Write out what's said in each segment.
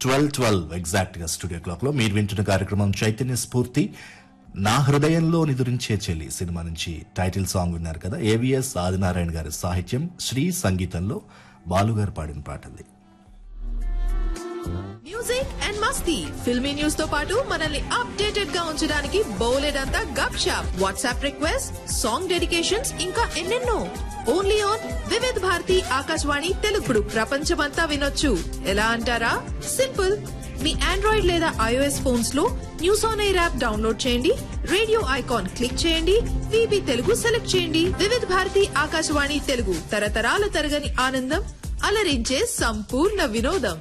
twelve twelve exact గా studio clock లో మీరు వింటున్న కార్యక్రమం చైతన్య స్ఫూర్తి నా హృదయంలో నిదురించే చెల్లి సినిమా నుంచి టైటిల్ సాంగ్ విన్నారు కదా ఏవిఎస్ ఆదినారాయణ గారి సాహిత్యం శ్రీ సంగీతంలో బాలుగారు పాడిన పాట అది మ్యూజిక్ అండ్ మస్తీ ఫిల్మీ న్యూస్ తో పాటు మనల్ని అప్డేటెడ్ గా ఉంచడానికి బోలెడ్ అంతా గప్ షాప్ వాట్సాప్ రిక్వెస్ట్ సాంగ్ డెడికేషన్స్ ఇంకా ఎన్నెన్నో ఓన్లీ ఆన్ వివిధ్ భారతి ఆకాశవాణి తెలుగుడు ప్రపంచమంతా వినొచ్చు ఎలా అంటారా సింపుల్ మీ ఆండ్రాయిడ్ లేదా ఐఓఎస్ ఫోన్స్ లో news on air app download చేయండి రేడియో ఐకాన్ క్లిక్ చేయండి విబి తెలుగు సెలెక్ట్ చేయండి వివిధ్ భారతి ఆకాశవాణి తెలుగు తరతరాల తరగని ఆనందం అలరించే సంపూర్ణ వినోదం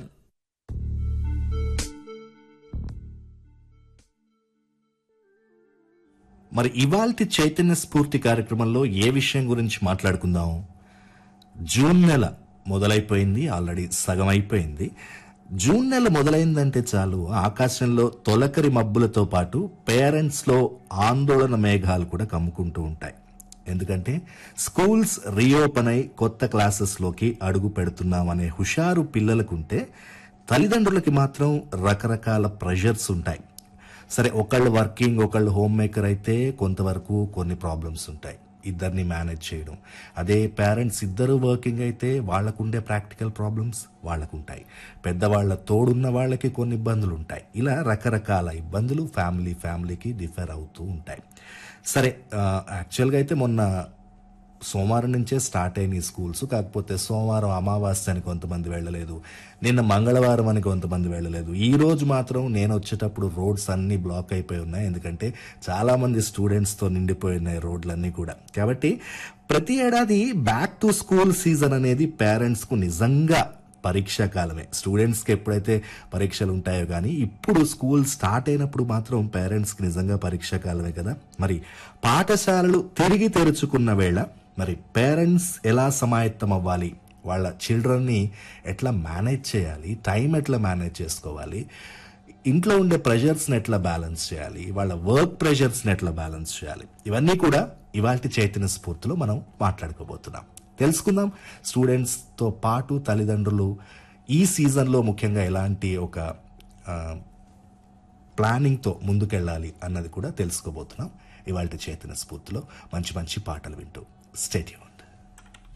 మరి ఇవాల్టి చైతన్య స్ఫూర్తి కార్యక్రమంలో ఏ విషయం గురించి మాట్లాడుకుందాం జూన్ నెల మొదలైపోయింది ఆల్రెడీ సగం అయిపోయింది జూన్ నెల మొదలైందంటే చాలు ఆకాశంలో తొలకరి మబ్బులతో పాటు పేరెంట్స్ లో ఆందోళన మేఘాలు కూడా కమ్ముకుంటూ ఉంటాయి ఎందుకంటే స్కూల్స్ రీఓపెన్ అయి కొత్త క్లాసెస్లోకి అడుగు పెడుతున్నామనే హుషారు పిల్లలకుంటే తల్లిదండ్రులకి మాత్రం రకరకాల ప్రెషర్స్ ఉంటాయి సరే ఒకళ్ళు వర్కింగ్ ఒకళ్ళు హోమ్ మేకర్ అయితే కొంతవరకు కొన్ని ప్రాబ్లమ్స్ ఉంటాయి ఇద్దరిని మేనేజ్ చేయడం అదే పేరెంట్స్ ఇద్దరు వర్కింగ్ అయితే వాళ్ళకుండే ప్రాక్టికల్ ప్రాబ్లమ్స్ వాళ్ళకుంటాయి పెద్దవాళ్ళ తోడున్న వాళ్ళకి కొన్ని ఇబ్బందులు ఉంటాయి ఇలా రకరకాల ఇబ్బందులు ఫ్యామిలీ ఫ్యామిలీకి డిఫర్ అవుతూ ఉంటాయి సరే ఆ, యాక్చువల్గా అయితే మొన్న సోమవారం నుంచే స్టార్ట్ అయినాయి స్కూల్స్ కాకపోతే సోమవారం అమావాస్య అని కొంతమంది వెళ్ళలేదు నిన్న మంగళవారం అని కొంతమంది వెళ్ళలేదు ఈ రోజు మాత్రం నేను వచ్చేటప్పుడు రోడ్స్ అన్ని బ్లాక్ అయిపోయి ఉన్నాయి ఎందుకంటే చాలా మంది స్టూడెంట్స్ తో నిండిపోయి ఉన్నాయి రోడ్లన్నీ కూడా కాబట్టి ప్రతి ఏడాది బ్యాక్ టు స్కూల్ సీజన్ అనేది పేరెంట్స్ కు నిజంగా పరీక్షా కాలమే స్టూడెంట్స్ కి ఎప్పుడైతే పరీక్షలు ఉంటాయో కానీ ఇప్పుడు స్కూల్ స్టార్ట్ అయినప్పుడు మాత్రం పేరెంట్స్ కి నిజంగా పరీక్షా కాలమే కదా మరి పాఠశాలలు తిరిగి తెరుచుకున్న వేళ మరి పేరెంట్స్ ఎలా సమాయత్తం అవ్వాలి వాళ్ళ చిల్డ్రన్ని ఎట్లా మేనేజ్ చేయాలి టైం ఎట్లా మేనేజ్ చేసుకోవాలి ఇంట్లో ఉండే ప్రెషర్స్ని ఎట్లా బ్యాలెన్స్ చేయాలి వాళ్ళ వర్క్ ప్రెషర్స్ని ఎట్లా బ్యాలెన్స్ చేయాలి ఇవన్నీ కూడా ఇవాళ చైతన్య స్ఫూర్తిలో మనం మాట్లాడుకోబోతున్నాం తెలుసుకుందాం స్టూడెంట్స్తో పాటు తల్లిదండ్రులు ఈ సీజన్లో ముఖ్యంగా ఎలాంటి ఒక ఆ, ప్లానింగ్తో ముందుకెళ్ళాలి అన్నది కూడా తెలుసుకోబోతున్నాం ఇవాళ చైతన్య స్ఫూర్తిలో మంచి మంచి పాటలు వింటూ స్టేట్యూన్